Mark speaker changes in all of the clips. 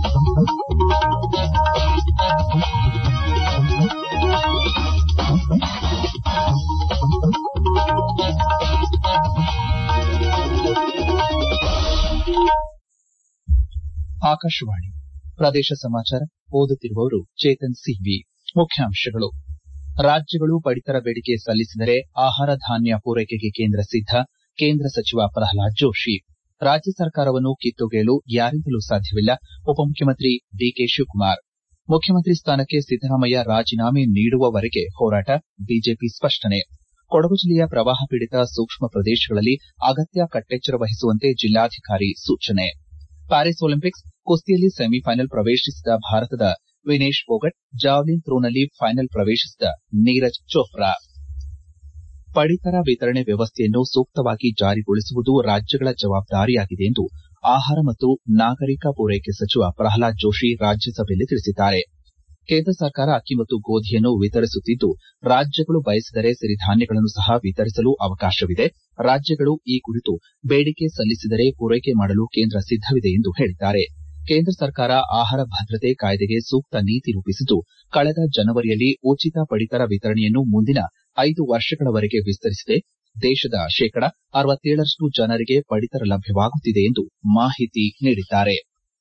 Speaker 1: ಆಕಾಶವಾಣಿ ಪ್ರದೇಶ ಸಮಾಚಾರ ಓದುತ್ತಿರುವವರು ಚೇತನ್ ಸಿವಿ ಮುಖ್ಯಾಂಶಗಳು ರಾಜ್ಯಗಳು ಪಡಿತರ ಬೇಡಿಕೆ ಸಲ್ಲಿಸಿದರೆ ಆಹಾರ ಧಾನ್ಯ ಪೂರೈಕೆಗೆ ಕೇಂದ್ರ ಸಿದ್ದ ಕೇಂದ್ರ ಸಚಿವ ಪ್ರಹ್ಲಾದ್ ಜೋಶಿ ರಾಜ್ಯ ಸರ್ಕಾರವನ್ನು ಕಿತ್ತೊಗೆಯಲು ಯಾರಿಂದಲೂ ಸಾಧ್ಯವಿಲ್ಲ ಉಪಮುಖ್ಯಮಂತ್ರಿ ಡಿಕೆ ಶಿವಕುಮಾರ್ ಮುಖ್ಯಮಂತ್ರಿ ಸ್ಥಾನಕ್ಕೆ ಸಿದ್ದರಾಮಯ್ಯ ರಾಜೀನಾಮೆ ನೀಡುವವರೆಗೆ ಹೋರಾಟ ಬಿಜೆಪಿ ಸ್ಪಷ್ಟನೆ ಕೊಡಗು ಜಿಲ್ಲೆಯ ಪ್ರವಾಹ ಪೀಡಿತ ಸೂಕ್ಷ್ಮ ಪ್ರದೇಶಗಳಲ್ಲಿ ಅಗತ್ಯ ಕಟ್ಟೆಚ್ಚರ ವಹಿಸುವಂತೆ ಜಿಲ್ಲಾಧಿಕಾರಿ ಸೂಚನೆ ಪ್ಯಾರಿಸ್ ಒಲಿಂಪಿಕ್ಸ್ ಕುಸ್ತಿಯಲ್ಲಿ ಸೆಮಿಫೈನಲ್ ಪ್ರವೇಶಿಸಿದ ಭಾರತದ ವಿನೇಶ್ ಪೋಗಟ್ ಜಾವಲಿನ್ ಥ್ರೋನಲ್ಲಿ ಫೈನಲ್ ಪ್ರವೇಶಿಸಿದ ನೀರಜ್ ಚೋಪ್ರಾ ಪಡಿತರ ವಿತರಣೆ ವ್ಯವಸ್ಥೆಯನ್ನು ಸೂಕ್ತವಾಗಿ ಜಾರಿಗೊಳಿಸುವುದು ರಾಜ್ಯಗಳ ಜವಾಬ್ದಾರಿಯಾಗಿದೆ ಎಂದು ಆಹಾರ ಮತ್ತು ನಾಗರಿಕ ಪೂರೈಕೆ ಸಚಿವ ಪ್ರಹ್ಲಾದ್ ಜೋಶಿ ರಾಜ್ಯಸಭೆಯಲ್ಲಿ ತಿಳಿಸಿದ್ದಾರೆ ಕೇಂದ್ರ ಸರ್ಕಾರ ಅಕ್ಕಿ ಮತ್ತು ಗೋಧಿಯನ್ನು ವಿತರಿಸುತ್ತಿದ್ದು ರಾಜ್ಯಗಳು ಬಯಸಿದರೆ ಸಿರಿಧಾನ್ಯಗಳನ್ನು ಸಹ ವಿತರಿಸಲು ಅವಕಾಶವಿದೆ ರಾಜ್ಯಗಳು ಈ ಕುರಿತು ಬೇಡಿಕೆ ಸಲ್ಲಿಸಿದರೆ ಪೂರೈಕೆ ಮಾಡಲು ಕೇಂದ್ರ ಸಿದ್ದವಿದೆ ಎಂದು ಹೇಳಿದ್ದಾರೆ ಕೇಂದ್ರ ಸರ್ಕಾರ ಆಹಾರ ಭದ್ರತೆ ಕಾಯ್ದೆಗೆ ಸೂಕ್ತ ನೀತಿ ರೂಪಿಸಿದ್ದು ಕಳೆದ ಜನವರಿಯಲ್ಲಿ ಉಚಿತ ಪಡಿತರ ವಿತರಣೆಯನ್ನು ಮುಂದಿನ ಐದು ವರ್ಷಗಳವರೆಗೆ ವಿಸ್ತರಿಸಿದೆ ದೇಶದ ಶೇಕಡ ಅರವತ್ತೇಳರಷ್ಟು ಜನರಿಗೆ ಪಡಿತರ ಲಭ್ಯವಾಗುತ್ತಿದೆ ಎಂದು ಮಾಹಿತಿ ನೀಡಿದ್ದಾರೆ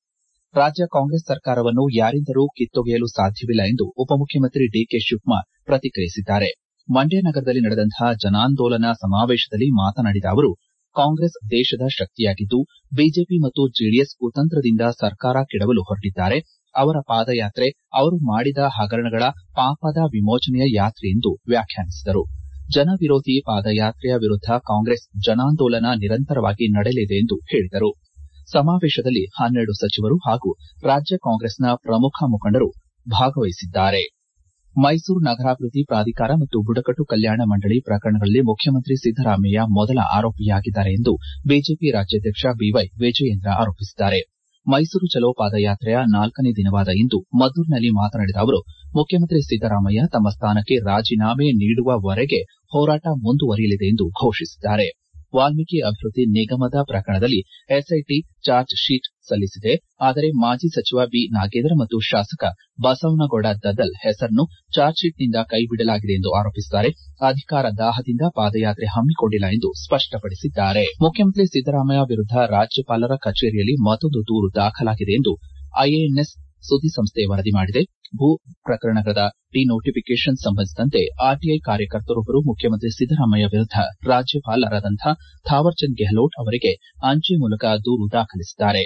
Speaker 1: ರಾಜ್ಯ ಕಾಂಗ್ರೆಸ್ ಸರ್ಕಾರವನ್ನು ಯಾರಿಂದಲೂ ಕಿತ್ತೊಗೆಯಲು ಸಾಧ್ಯವಿಲ್ಲ ಎಂದು ಉಪಮುಖ್ಯಮಂತ್ರಿ ಡಿಕೆ ಶಿವಕುಮಾರ್ ಪ್ರತಿಕ್ರಿಯಿಸಿದ್ದಾರೆ ಮಂಡ್ಯ ನಗರದಲ್ಲಿ ನಡೆದಂತಹ ಜನಾಂದೋಲನ ಸಮಾವೇಶದಲ್ಲಿ ಮಾತನಾಡಿದ ಅವರು ಕಾಂಗ್ರೆಸ್ ದೇಶದ ಶಕ್ತಿಯಾಗಿದ್ದು ಬಿಜೆಪಿ ಮತ್ತು ಜೆಡಿಎಸ್ ಕುತಂತ್ರದಿಂದ ಸರ್ಕಾರ ಕೆಡವಲು ಹೊರಟಿದ್ದಾರೆ ಅವರ ಪಾದಯಾತ್ರೆ ಅವರು ಮಾಡಿದ ಹಗರಣಗಳ ಪಾಪದ ವಿಮೋಚನೆಯ ಯಾತ್ರೆ ಎಂದು ವ್ಯಾಖ್ಯಾನಿಸಿದರು ಜನವಿರೋಧಿ ಪಾದಯಾತ್ರೆಯ ವಿರುದ್ದ ಕಾಂಗ್ರೆಸ್ ಜನಾಂದೋಲನ ನಿರಂತರವಾಗಿ ನಡೆಯಲಿದೆ ಎಂದು ಹೇಳಿದರು ಸಮಾವೇಶದಲ್ಲಿ ಹನ್ನೆರಡು ಸಚಿವರು ಹಾಗೂ ರಾಜ್ಯ ಕಾಂಗ್ರೆಸ್ನ ಪ್ರಮುಖ ಮುಖಂಡರು ಭಾಗವಹಿಸಿದ್ದಾರೆ ಮೈಸೂರು ನಗರಾಭಿವೃದ್ಧಿ ಪ್ರಾಧಿಕಾರ ಮತ್ತು ಬುಡಕಟ್ಟು ಕಲ್ಯಾಣ ಮಂಡಳಿ ಪ್ರಕರಣಗಳಲ್ಲಿ ಮುಖ್ಯಮಂತ್ರಿ ಸಿದ್ದರಾಮಯ್ಯ ಮೊದಲ ಆರೋಪಿಯಾಗಿದ್ದಾರೆ ಎಂದು ಬಿಜೆಪಿ ರಾಜ್ಯಾಧ್ಯಕ್ಷ ಬಿವೈ ವಿಜಯೇಂದ್ರ ಆರೋಪಿಸಿದ್ದಾರೆ ಮೈಸೂರು ಚಲೋ ಪಾದಯಾತ್ರೆಯ ನಾಲ್ಕನೇ ದಿನವಾದ ಇಂದು ಮದ್ದೂರಿನಲ್ಲಿ ಮಾತನಾಡಿದ ಅವರು ಮುಖ್ಯಮಂತ್ರಿ ಸಿದ್ದರಾಮಯ್ಯ ತಮ್ಮ ಸ್ಥಾನಕ್ಕೆ ರಾಜೀನಾಮೆ ನೀಡುವವರೆಗೆ ಹೋರಾಟ ಮುಂದುವರಿಯಲಿದೆ ಎಂದು ಘೋಷಿಸಿದ್ದಾರೆ ವಾಲ್ಮೀಕಿ ಅಭಿವೃದ್ಧಿ ನಿಗಮದ ಪ್ರಕರಣದಲ್ಲಿ ಎಸ್ಐಟಿ ಚಾರ್ಜ್ ಶೀಟ್ ಸಲ್ಲಿಸಿದೆ ಆದರೆ ಮಾಜಿ ಸಚಿವ ಬಿ ನಾಗೇಂದ್ರ ಮತ್ತು ಶಾಸಕ ಬಸವನಗೌಡ ದದ್ದಲ್ ಹೆಸರನ್ನು ಚಾರ್ಜ್ ಶೀಟ್ನಿಂದ ಕೈಬಿಡಲಾಗಿದೆ ಎಂದು ಆರೋಪಿಸಿದ್ದಾರೆ ಅಧಿಕಾರ ದಾಹದಿಂದ ಪಾದಯಾತ್ರೆ ಹಮ್ಮಿಕೊಂಡಿಲ್ಲ ಎಂದು ಸ್ಪಷ್ಟಪಡಿಸಿದ್ದಾರೆ ಮುಖ್ಯಮಂತ್ರಿ ಸಿದ್ದರಾಮಯ್ಯ ವಿರುದ್ದ ರಾಜ್ಯಪಾಲರ ಕಚೇರಿಯಲ್ಲಿ ಮತ್ತೊಂದು ದೂರು ದಾಖಲಾಗಿದೆ ಎಂದು ಐಎಎನ್ಎಸ್ ಸುದ್ದಿಸಂಸ್ಥೆ ವರದಿ ಮಾಡಿದೆ ಭೂ ಪ್ರಕರಣದ ಡಿನೋಟಿಫಿಕೇಷನ್ ಸಂಬಂಧಿಸಿದಂತೆ ಆರ್ಟಿಐ ಕಾರ್ಯಕರ್ತರೊಬ್ಬರು ಮುಖ್ಯಮಂತ್ರಿ ಸಿದ್ದರಾಮಯ್ಯ ವಿರುದ್ದ ರಾಜ್ಯಪಾಲರಾದಂಥ ಥಾವರ್ಚಂದ್ ಗೆಹ್ಲೋಟ್ ಅವರಿಗೆ ಅಂಚೆ ಮೂಲಕ ದೂರು ದಾಖಲಿಸಿದ್ದಾರೆ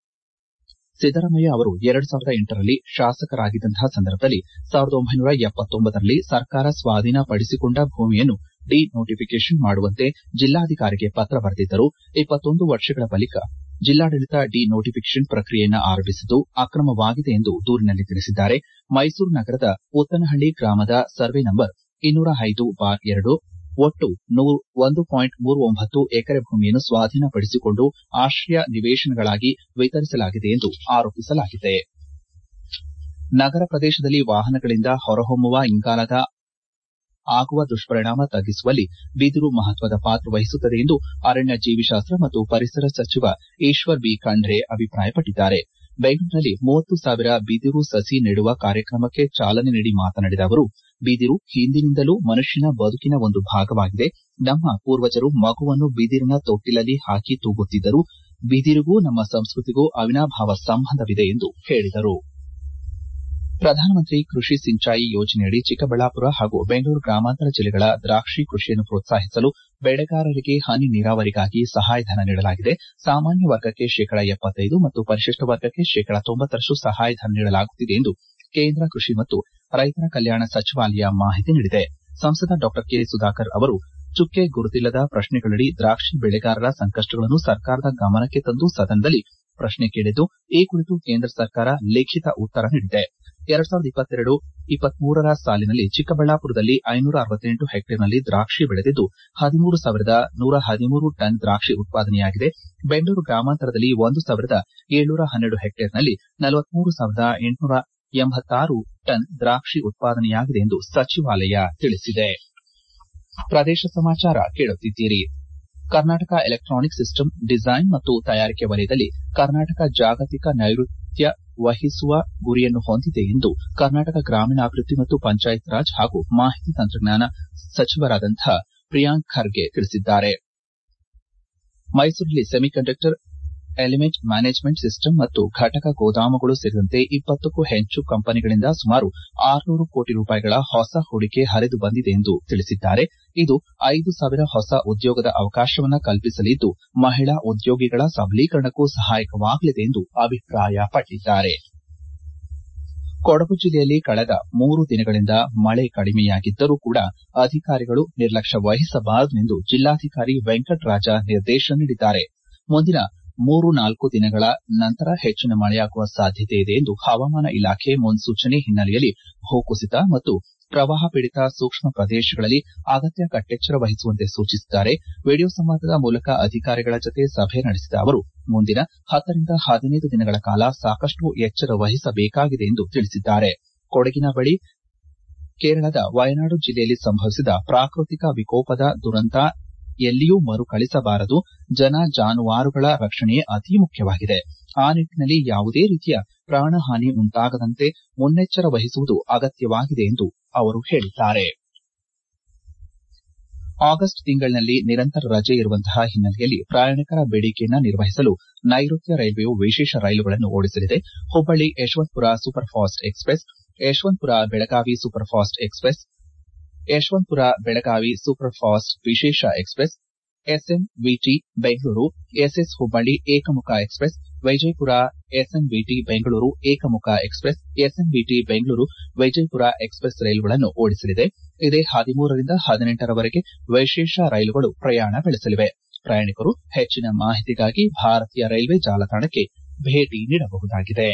Speaker 1: ಸಿದ್ದರಾಮಯ್ಯ ಅವರು ಎರಡು ಸಾವಿರದ ಎಂಟರಲ್ಲಿ ಶಾಸಕರಾಗಿದ್ದಂತಹ ಸಂದರ್ಭದಲ್ಲಿ ಸಾವಿರದ ಒಂಬೈನೂರ ಎಪ್ಪತ್ತೊಂಬತ್ತರಲ್ಲಿ ಸರ್ಕಾರ ಸ್ವಾಧೀನಪಡಿಸಿಕೊಂಡ ಭೂಮಿಯನ್ನು ಡಿ ನೋಟಿಫಿಕೇಷನ್ ಮಾಡುವಂತೆ ಜಿಲ್ಲಾಧಿಕಾರಿಗೆ ಪತ್ರ ಬರೆದಿದ್ದರು ಇಪ್ಪತ್ತೊಂದು ವರ್ಷಗಳ ಬಳಿಕ ಜಿಲ್ಲಾಡಳಿತ ಡಿ ನೋಟಿಫಿಕೇಷನ್ ಪ್ರಕ್ರಿಯೆಯನ್ನು ಆರಂಭಿಸಿದ್ದು ಅಕ್ರಮವಾಗಿದೆ ಎಂದು ದೂರಿನಲ್ಲಿ ತಿಳಿಸಿದ್ದಾರೆ ಮೈಸೂರು ನಗರದ ಉತ್ತನಹಳ್ಳಿ ಗ್ರಾಮದ ಸರ್ವೆ ನಂಬರ್ ಇನ್ನೂರ ಐದು ಬಾರ್ ಎರಡು ಒಟ್ಟು ಒಂದು ಪಾಯಿಂಟ್ ಮೂರು ಒಂಬತ್ತು ಎಕರೆ ಭೂಮಿಯನ್ನು ಸ್ವಾಧೀನಪಡಿಸಿಕೊಂಡು ಆಶ್ರಯ ನಿವೇಶನಗಳಾಗಿ ವಿತರಿಸಲಾಗಿದೆ ಎಂದು ಆರೋಪಿಸಲಾಗಿದೆ ನಗರ ಪ್ರದೇಶದಲ್ಲಿ ವಾಹನಗಳಿಂದ ಹೊರಹೊಮ್ಮುವ ಇಂಗಾಲದ ಆಗುವ ದುಷ್ಪರಿಣಾಮ ತಗ್ಗಿಸುವಲ್ಲಿ ಬಿದಿರು ಮಹತ್ವದ ಪಾತ್ರ ವಹಿಸುತ್ತದೆ ಎಂದು ಅರಣ್ಯ ಜೀವಿಶಾಸ್ತ್ರ ಮತ್ತು ಪರಿಸರ ಸಚಿವ ಈಶ್ವರ್ ಬಿ ಖಂಡ್ರೆ ಅಭಿಪ್ರಾಯಪಟ್ಟಿದ್ದಾರೆ ಬೆಂಗಳೂರಿನಲ್ಲಿ ಮೂವತ್ತು ಸಾವಿರ ಬಿದಿರು ಸಸಿ ನೆಡುವ ಕಾರ್ಯಕ್ರಮಕ್ಕೆ ಚಾಲನೆ ನೀಡಿ ಮಾತನಾಡಿದ ಅವರು ಬಿದಿರು ಹಿಂದಿನಿಂದಲೂ ಮನುಷ್ಯನ ಬದುಕಿನ ಒಂದು ಭಾಗವಾಗಿದೆ ನಮ್ಮ ಪೂರ್ವಜರು ಮಗುವನ್ನು ಬಿದಿರಿನ ತೊಟ್ಟಿಲಲ್ಲಿ ಹಾಕಿ ತೂಗುತ್ತಿದ್ದರು ಬಿದಿರಿಗೂ ನಮ್ಮ ಸಂಸ್ಕೃತಿಗೂ ಅವಿನಾಭಾವ ಸಂಬಂಧವಿದೆ ಎಂದು ಹೇಳಿದರು ಪ್ರಧಾನಮಂತ್ರಿ ಕೃಷಿ ಸಿಂಚಾಯಿ ಯೋಜನೆಯಡಿ ಚಿಕ್ಕಬಳ್ಳಾಪುರ ಹಾಗೂ ಬೆಂಗಳೂರು ಗ್ರಾಮಾಂತರ ಜಿಲ್ಲೆಗಳ ದ್ರಾಕ್ಷಿ ಕೃಷಿಯನ್ನು ಪ್ರೋತ್ಸಾಹಿಸಲು ಬೆಳೆಗಾರರಿಗೆ ಹನಿ ನೀರಾವರಿಗಾಗಿ ಸಹಾಯಧನ ನೀಡಲಾಗಿದೆ ಸಾಮಾನ್ಯ ವರ್ಗಕ್ಕೆ ಶೇಕಡ ಎಪ್ಪತ್ತೈದು ಮತ್ತು ಪರಿಶಿಷ್ಟ ವರ್ಗಕ್ಕೆ ಶೇಕಡ ತೊಂಬತ್ತರಷ್ಟು ಸಹಾಯಧನ ನೀಡಲಾಗುತ್ತಿದೆ ಎಂದು ಕೇಂದ್ರ ಕೃಷಿ ಮತ್ತು ರೈತರ ಕಲ್ಯಾಣ ಸಚಿವಾಲಯ ಮಾಹಿತಿ ನೀಡಿದೆ ಸಂಸದ ಡಾ ಕೆ ಸುಧಾಕರ್ ಅವರು ಚುಕ್ಕೆ ಗುರುತಿಲ್ಲದ ಪ್ರಶ್ನೆಗಳಡಿ ದ್ರಾಕ್ಷಿ ಬೆಳೆಗಾರರ ಸಂಕಷ್ಟಗಳನ್ನು ಸರ್ಕಾರದ ಗಮನಕ್ಕೆ ತಂದು ಸದನದಲ್ಲಿ ಪ್ರಶ್ನೆ ಕೇಳಿದ್ದು ಈ ಕುರಿತು ಕೇಂದ್ರ ಸರ್ಕಾರ ಲಿಖಿತ ಉತ್ತರ ನೀಡಿದೆ ಎರಡ್ ಸಾವಿರದ ಇಪ್ಪತ್ತೆರಡು ಇಪ್ಪತ್ಮೂರರ ಸಾಲಿನಲ್ಲಿ ಚಿಕ್ಕಬಳ್ಳಾಪುರದಲ್ಲಿ ಐನೂರ ಅರವತ್ತೆಂಟು ಹೆಕ್ಟೇರ್ನಲ್ಲಿ ದ್ರಾಕ್ಷಿ ಬೆಳೆದಿದ್ದು ಹದಿಮೂರು ಸಾವಿರದ ನೂರ ಹದಿಮೂರು ಟನ್ ದ್ರಾಕ್ಷಿ ಉತ್ಪಾದನೆಯಾಗಿದೆ ಬೆಂಗಳೂರು ಗ್ರಾಮಾಂತರದಲ್ಲಿ ಒಂದು ಸಾವಿರದ ಏಳ್ನೂರ ಹನ್ನೆರಡು ಹೆಕ್ಟೇರ್ನಲ್ಲಿ ನಲವತ್ಮೂರು ಸಾವಿರದ ಎಂಟುನೂರ ಎಂಬತ್ತಾರು ಟನ್ ದ್ರಾಕ್ಷಿ ಉತ್ಪಾದನೆಯಾಗಿದೆ ಎಂದು ಸಚಿವಾಲಯ ತಿಳಿಸಿದೆ ಪ್ರದೇಶ ಸಮಾಚಾರ ಕೇಳುತ್ತಿದ್ದೀರಿ ಕರ್ನಾಟಕ ಎಲೆಕ್ಟ್ರಾನಿಕ್ ಸಿಸ್ಟಮ್ ಡಿಸೈನ್ ಮತ್ತು ತಯಾರಿಕೆ ವಲಯದಲ್ಲಿ ಕರ್ನಾಟಕ ಜಾಗತಿಕ ನೈಋತ್ಯ ವಹಿಸುವ ಗುರಿಯನ್ನು ಹೊಂದಿದೆ ಎಂದು ಕರ್ನಾಟಕ ಗ್ರಾಮೀಣಾಭಿವೃದ್ಧಿ ಮತ್ತು ಪಂಚಾಯತ್ ರಾಜ್ ಹಾಗೂ ಮಾಹಿತಿ ತಂತ್ರಜ್ಞಾನ ಸಚಿವರಾದಂತಹ ಪ್ರಿಯಾಂಕ್ ಖರ್ಗೆ ತಿಳಿಸಿದ್ದಾರೆ ಮೈಸೂರಲ್ಲಿ ಸೆಮಿಕಂಡಕ್ಟರ್ ಎಲಿಮೆಂಟ್ ಮ್ಯಾನೇಜ್ಮೆಂಟ್ ಸಿಸ್ಟಮ್ ಮತ್ತು ಘಟಕ ಗೋದಾಮುಗಳು ಸೇರಿದಂತೆ ಇಪ್ಪತ್ತಕ್ಕೂ ಹೆಚ್ಚು ಕಂಪನಿಗಳಿಂದ ಸುಮಾರು ಆರುನೂರು ಕೋಟಿ ರೂಪಾಯಿಗಳ ಹೊಸ ಹೂಡಿಕೆ ಹರಿದು ಬಂದಿದೆ ಎಂದು ತಿಳಿಸಿದ್ದಾರೆ ಇದು ಐದು ಸಾವಿರ ಹೊಸ ಉದ್ಯೋಗದ ಅವಕಾಶವನ್ನು ಕಲ್ಪಿಸಲಿದ್ದು ಮಹಿಳಾ ಉದ್ಯೋಗಿಗಳ ಸಬಲೀಕರಣಕ್ಕೂ ಸಹಾಯಕವಾಗಲಿದೆ ಎಂದು ಅಭಿಪ್ರಾಯಪಟ್ಟಿದ್ದಾರೆ ಕೊಡಗು ಜಿಲ್ಲೆಯಲ್ಲಿ ಕಳೆದ ಮೂರು ದಿನಗಳಿಂದ ಮಳೆ ಕಡಿಮೆಯಾಗಿದ್ದರೂ ಕೂಡ ಅಧಿಕಾರಿಗಳು ನಿರ್ಲಕ್ಷ್ಯ ವಹಿಸಬಾರದು ಎಂದು ಜಿಲ್ಲಾಧಿಕಾರಿ ವೆಂಕಟರಾಜ ನಿರ್ದೇಶನ ನೀಡಿದ್ದಾರೆ ಮುಂದಿನ ಮೂರು ನಾಲ್ಕು ದಿನಗಳ ನಂತರ ಹೆಚ್ಚಿನ ಮಳೆಯಾಗುವ ಸಾಧ್ಯತೆ ಇದೆ ಎಂದು ಹವಾಮಾನ ಇಲಾಖೆ ಮುನ್ಸೂಚನೆ ಹಿನ್ನೆಲೆಯಲ್ಲಿ ಭೂಕುಸಿತ ಮತ್ತು ಪ್ರವಾಹ ಪೀಡಿತ ಸೂಕ್ಷ್ಮ ಪ್ರದೇಶಗಳಲ್ಲಿ ಅಗತ್ಯ ಕಟ್ಟೆಚ್ಚರ ವಹಿಸುವಂತೆ ಸೂಚಿಸಿದ್ದಾರೆ ವಿಡಿಯೋ ಸಂವಾದದ ಮೂಲಕ ಅಧಿಕಾರಿಗಳ ಜತೆ ಸಭೆ ನಡೆಸಿದ ಅವರು ಮುಂದಿನ ಹತ್ತರಿಂದ ಹದಿನೈದು ದಿನಗಳ ಕಾಲ ಸಾಕಷ್ಟು ಎಚ್ಚರ ವಹಿಸಬೇಕಾಗಿದೆ ಎಂದು ತಿಳಿಸಿದ್ದಾರೆ ಕೊಡಗಿನ ಬಳಿ ಕೇರಳದ ವಯನಾಡು ಜಿಲ್ಲೆಯಲ್ಲಿ ಸಂಭವಿಸಿದ ಪ್ರಾಕೃತಿಕ ವಿಕೋಪದ ದುರಂತ ಎಲ್ಲಿಯೂ ಮರುಕಳಿಸಬಾರದು ಜನ ಜಾನುವಾರುಗಳ ರಕ್ಷಣೆ ಅತಿ ಮುಖ್ಯವಾಗಿದೆ ಆ ನಿಟ್ಟಿನಲ್ಲಿ ಯಾವುದೇ ರೀತಿಯ ಪ್ರಾಣಹಾನಿ ಉಂಟಾಗದಂತೆ ಮುನ್ನೆಚ್ಚರ ವಹಿಸುವುದು ಅಗತ್ಯವಾಗಿದೆ ಎಂದು ಅವರು ಹೇಳಿದ್ದಾರೆ ಆಗಸ್ಟ್ ತಿಂಗಳಿನಲ್ಲಿ ನಿರಂತರ ರಜೆ ಇರುವಂತಹ ಹಿನ್ನೆಲೆಯಲ್ಲಿ ಪ್ರಯಾಣಿಕರ ಬೇಡಿಕೆಯನ್ನು ನಿರ್ವಹಿಸಲು ನೈಋತ್ಯ ರೈಲ್ವೆಯು ವಿಶೇಷ ರೈಲುಗಳನ್ನು ಓಡಿಸಲಿದೆ Hubballi Yeshwantpur super fast express Yeshwantpur Belagavi super fast express Yeshwantpur Belagavi super fast ವಿಶೇಷ express SMVT Bengaluru SS Hubballi ಏಕಮುಖ ಎಕ್ಸ್ಪ್ರೆಸ್ ವಿಜಯಪುರ ಎಸ್ಎಂವಿಟಿ ಬೆಂಗಳೂರು ಏಕಮುಖ express SMVT Bengaluru Vijayapura express ರೈಲುಗಳನ್ನು ಓಡಿಸಲಿದೆ ಇದೇ ಹದಿಮೂರರಿಂದ ಹದಿನೆಂಟರವರೆಗೆ ವಿಶೇಷ ರೈಲುಗಳು ಪ್ರಯಾಣ ಬೆಳೆಸಲಿವೆ ಪ್ರಯಾಣಿಕರು ಹೆಚ್ಚಿನ ಮಾಹಿತಿಗಾಗಿ ಭಾರತೀಯ ರೈಲ್ವೆ ಜಾಲತಾಣಕ್ಕೆ ಭೇಟಿ ನೀಡಬಹುದಾಗಿದೆ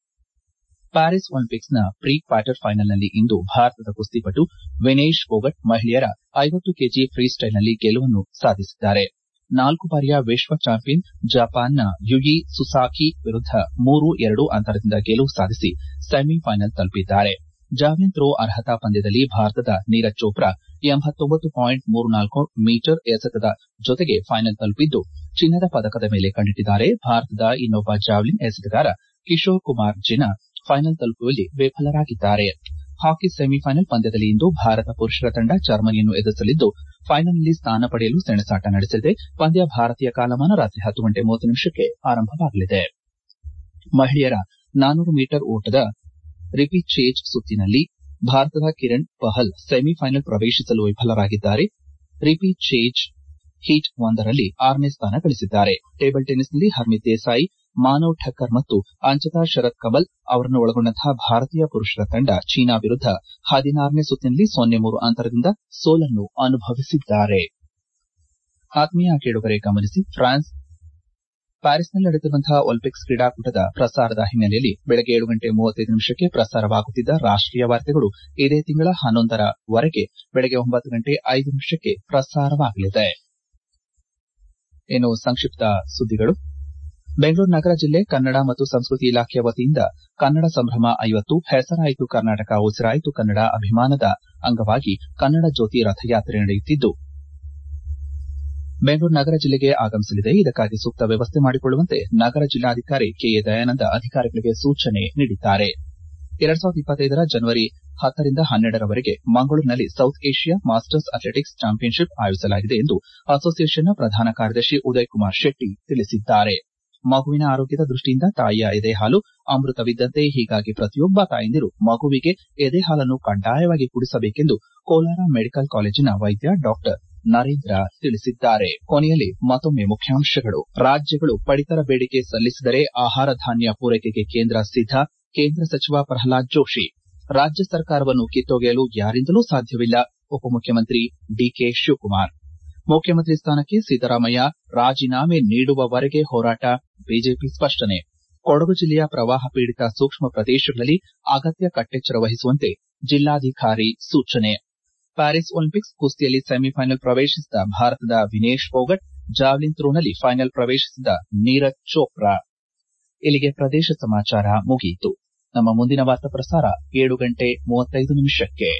Speaker 1: ಪ್ಯಾರಿಸ್ ಒಲಿಂಪಿಕ್ಸ್ನ ಪ್ರೀ ಕ್ವಾರ್ಟರ್ ಫೈನಲ್ನಲ್ಲಿ ಇಂದು ಭಾರತದ ಕುಸ್ತಿಪಟು ವಿನೇಶ್ ಫೋಗಟ್ ಮಹಿಳೆಯರ ಐವತ್ತು ಕೆಜಿ ಫ್ರೀಸ್ಟೈಲ್ನಲ್ಲಿ ಗೆಲುವನ್ನು ಸಾಧಿಸಿದ್ದಾರೆ ನಾಲ್ಕು ಬಾರಿಯ ವಿಶ್ವ ಚಾಂಪಿಯನ್ ಜಪಾನ್ನ ಯುಯಿ ಸುಸಾಕಿ ವಿರುದ್ಧ ಮೂರು ಎರಡು ಅಂತರದಿಂದ ಗೆಲುವು ಸಾಧಿಸಿ ಸೆಮಿಫೈನಲ್ ತಲುಪಿದ್ದಾರೆ ಜಾವೆಲಿನ್ ಥ್ರೋ ಅರ್ಹತಾ ಪಂದ್ಯದಲ್ಲಿ ಭಾರತದ ನೀರಜ್ ಚೋಪ್ರಾ ಎಂಬತ್ತೊಂಬತ್ತು ಪಾಯಿಂಟ್ ಮೂರು ನಾಲ್ಕು ಮೀಟರ್ ಎಸೆತದ ಜೊತೆಗೆ ಫೈನಲ್ ತಲುಪಿದ್ದು ಚಿನ್ನದ ಪದಕದ ಮೇಲೆ ಕಣ್ಣಿಟ್ಟಿದ್ದಾರೆ ಭಾರತದ ಇನ್ನೊಬ್ಬ ಜಾವೆಲಿನ್ ಎಸೆತಗಾರ ಕಿಶೋರ್ ಕುಮಾರ್ ಜಿನಾ ಫೈನಲ್ ತಲುಪುವಲ್ಲಿ ವಿಫಲರಾಗಿದ್ದಾರೆ ಹಾಕಿ ಸೆಮಿಫೈನಲ್ ಪಂದ್ಯದಲ್ಲಿ ಇಂದು ಭಾರತ ಪುರುಷರ ತಂಡ ಜರ್ಮನಿಯನ್ನು ಎದುರಿಸಲಿದ್ದು ಫೈನಲ್ನಲ್ಲಿ ಸ್ಥಾನ ಪಡೆಯಲು ಸೆಣಸಾಟ ನಡೆಸಲಿದೆ ಪಂದ್ಯ ಭಾರತೀಯ ಕಾಲಮಾನ ರಾತ್ರಿ ಹತ್ತು ಗಂಟೆ ಮೂವತ್ತು ನಿಮಿಷಕ್ಕೆ ಆರಂಭವಾಗಲಿದೆ ಮಹಿಳೆಯರ ನಾನೂರು ಮೀಟರ್ ಓಟದ ರಿಪಿಚೇಜ್ ಸುತ್ತಿನಲ್ಲಿ ಭಾರತದ ಕಿರಣ್ ಪಹಲ್ ಸೆಮಿಫೈನಲ್ ಪ್ರವೇಶಿಸಲು ವಿಫಲರಾಗಿದ್ದಾರೆ ರಿಪಿಚೇಜ್ ಹೀಟ್ ಒಂದರಲ್ಲಿ ಆರನೇ ಸ್ಥಾನ ಗಳಿಸಿದ್ದಾರೆ ಟೇಬಲ್ ಟೆನ್ನಿಸ್ನಲ್ಲಿ ಹರ್ಮಿತ್ ದೇಸಾಯಿ ಮಾನವ್ ಠಕ್ಕರ್ ಮತ್ತು ಅಂಚತಾ ಶರತ್ ಕಮಲ್ ಅವರನ್ನು ಒಳಗೊಂಡಂತಹ ಭಾರತೀಯ ಪುರುಷರ ತಂಡ ಚೀನಾ ವಿರುದ್ಧ ಹದಿನಾರನೇ ಸುತ್ತಿನಲ್ಲಿ ಸೊನ್ನೆ ಮೂರು ಅಂತರದಿಂದ ಸೋಲನ್ನು ಅನುಭವಿಸಿದ್ದಾರೆ ಆತ್ಮೀಯ ಕೇಳುಗರೆ ಗಮನಿಸಿ ಫ್ರಾನ್ಸ್ ಪ್ಯಾರಿಸ್ನಲ್ಲಿ ನಡೆಯುತ್ತಿರುವಂತಹ ಒಲಿಂಪಿಕ್ಸ್ ಕ್ರೀಡಾಕೂಟದ ಪ್ರಸಾರದ ಹಿನ್ನೆಲೆಯಲ್ಲಿ ಬೆಳಗ್ಗೆ ಏಳು ಗಂಟೆ ಮೂವತ್ತೈದು ನಿಮಿಷಕ್ಕೆ ಪ್ರಸಾರವಾಗುತ್ತಿದ್ದ ರಾಷ್ಟೀಯ ವಾರ್ತೆಗಳು ಇದೇ ತಿಂಗಳ ಹನ್ನೊಂದರವರೆಗೆ ಬೆಳಗ್ಗೆ ಒಂಬತ್ತು ಗಂಟೆ ಐದು ನಿಮಿಷಕ್ಕೆ ಪ್ರಸಾರವಾಗಲಿದೆ ಇನ್ನು ಸಂಕ್ಷಿಪ್ತ ಸುದ್ದಿಗಳು ಬೆಂಗಳೂರು ನಗರ ಜಿಲ್ಲೆ ಕನ್ನಡ ಮತ್ತು ಸಂಸ್ಕೃತಿ ಇಲಾಖೆಯ ವತಿಯಿಂದ ಕನ್ನಡ ಸಂಭ್ರಮ ಐವತ್ತು ಹೆಸರಾಯಿತು ಕರ್ನಾಟಕ ಉಸಿರಾಯಿತು ಕನ್ನಡ ಅಭಿಮಾನದ ಅಂಗವಾಗಿ ಕನ್ನಡ ಜ್ಯೋತಿ ರಥಯಾತ್ರೆ ನಡೆಯುತ್ತಿದ್ದು ಬೆಂಗಳೂರು ನಗರ ಜಿಲ್ಲೆಗೆ ಆಗಮಿಸಲಿದೆ ಇದಕ್ಕಾಗಿ ಸೂಕ್ತ ವ್ಯವಸ್ಥೆ ಮಾಡಿಕೊಳ್ಳುವಂತೆ ನಗರ ಜಿಲ್ಲಾಧಿಕಾರಿ ಕೆಎ ದಯಾನಂದ ಅಧಿಕಾರಿಗಳಿಗೆ ಸೂಚನೆ ನೀಡಿದ್ದಾರೆ ಎರಡ್ ಸಾವಿರದ ಇಪ್ಪತ್ತೈದರ ಜನವರಿ ಹತ್ತರಿಂದ ಹನ್ನೆರಡರವರೆಗೆ ಮಂಗಳೂರಿನಲ್ಲಿ South Asia masters athletics championship ಆಯೋಜಿಸಲಾಗಿದೆ ಎಂದು ಅಸೋಸಿಯೇಷನ್ನ ಪ್ರಧಾನ ಕಾರ್ಯದರ್ಶಿ ಉದಯ್ ಕುಮಾರ್ ಶೆಟ್ಟಿ ತಿಳಿಸಿದ್ದಾರೆ ಮಗುವಿನ ಆರೋಗ್ಯದ ದೃಷ್ಟಿಯಿಂದ ತಾಯಿಯ ಎದೆ ಹಾಲು ಅಮೃತವಿದ್ದಂತೆ ಹೀಗಾಗಿ ಪ್ರತಿಯೊಬ್ಬ ತಾಯಂದಿರು ಮಗುವಿಗೆ ಎದೆ ಹಾಲನ್ನು ಕಡ್ಡಾಯವಾಗಿ ಕುಡಿಸಬೇಕೆಂದು ಕೋಲಾರ ಮೆಡಿಕಲ್ ಕಾಲೇಜಿನ ವೈದ್ಯ ಡಾಕ್ಟರ್ ನರೇಂದ್ರ ತಿಳಿಸಿದ್ದಾರೆ ಕೊನೆಯಲ್ಲಿ ಮತ್ತೊಮ್ಮೆ ಮುಖ್ಯಾಂಶಗಳು ರಾಜ್ಯಗಳು ಪಡಿತರ ಬೇಡಿಕೆ ಸಲ್ಲಿಸಿದರೆ ಆಹಾರ ಧಾನ್ಯ ಪೂರೈಕೆಗೆ ಕೇಂದ್ರ ಸಿದ್ಧ ಕೇಂದ್ರ ಸಚಿವ ಪ್ರಹ್ಲಾದ್ ಜೋಶಿ ರಾಜ್ಯ ಸರ್ಕಾರವನ್ನು ಕಿತ್ತೊಗೆಯಲು ಯಾರಿಂದಲೂ ಸಾಧ್ಯವಿಲ್ಲ ಉಪಮುಖ್ಯಮಂತ್ರಿ ಡಿಕೆ ಶಿವಕುಮಾರ್ ಮುಖ್ಯಮಂತ್ರಿ ಸ್ಥಾನಕ್ಕೆ ಸಿದ್ದರಾಮಯ್ಯ ರಾಜೀನಾಮೆ ನೀಡುವವರೆಗೆ ಹೋರಾಟ ಬಿಜೆಪಿ ಸ್ಪಷ್ಟನೆ ಕೊಡಗು ಜಿಲ್ಲೆಯ ಪ್ರವಾಹ ಪೀಡಿತ ಸೂಕ್ಷ್ಮ ಪ್ರದೇಶಗಳಲ್ಲಿ ಅಗತ್ಯ ಕಟ್ಟೆಚ್ಚರ ವಹಿಸುವಂತೆ ಜಿಲ್ಲಾಧಿಕಾರಿ ಸೂಚನೆ ಪ್ಯಾರಿಸ್ ಒಲಿಂಪಿಕ್ಸ್ ಕುಸ್ತಿಯಲ್ಲಿ ಸೆಮಿಫೈನಲ್ ಪ್ರವೇಶಿಸಿದ ಭಾರತದ ವಿನೇಶ್ ಫೋಗಟ್ ಜಾವ್ಲಿನ್ ಥ್ರೋನಲ್ಲಿ ಫೈನಲ್ ಪ್ರವೇಶಿಸಿದ ನೀರಜ್ ಚೋಪ್ರಾ ಇಲ್ಲಿಗೆ ಪ್ರದೇಶ ಸಮಾಚಾರ ಮುಗಿಯಿತು ನಮ್ಮ ಮುಂದಿನ ವಾರ್ತಾ ಪ್ರಸಾರ ಏಳು ಗಂಟೆ ಮೂವತ್ತೈದು ನಿಮಿಷಕ್ಕೆ